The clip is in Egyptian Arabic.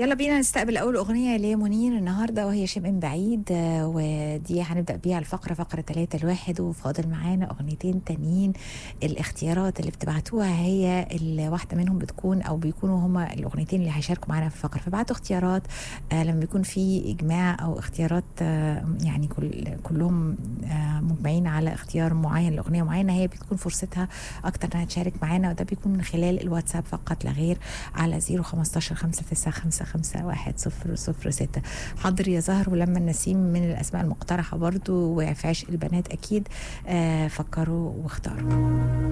يلا بينا نستقبل اول اغنيه لمنير النهارده وهي شيء من بعيد آه، ودي هنبدا بيها الفقره فقره ثلاثة الواحد وفاضل معانا اغنيتين تانيين الاختيارات اللي بتبعتوها هي الواحده منهم بتكون او بيكونوا هما الاغنيتين اللي هيشاركوا معانا في الفقره فبعتوا اختيارات آه، لما بيكون في اجماع او اختيارات آه، يعني كل كلهم آه، مجمعين على اختيار معين لاغنيه معينه هي بتكون فرصتها اكتر انها تشارك معانا وده بيكون من خلال الواتساب فقط لا غير على 015 5955 1 0 0 6 حاضر يا زهر ولما النسيم من الاسماء المقترحه برضو وفي عشق البنات اكيد آه فكروا واختاروا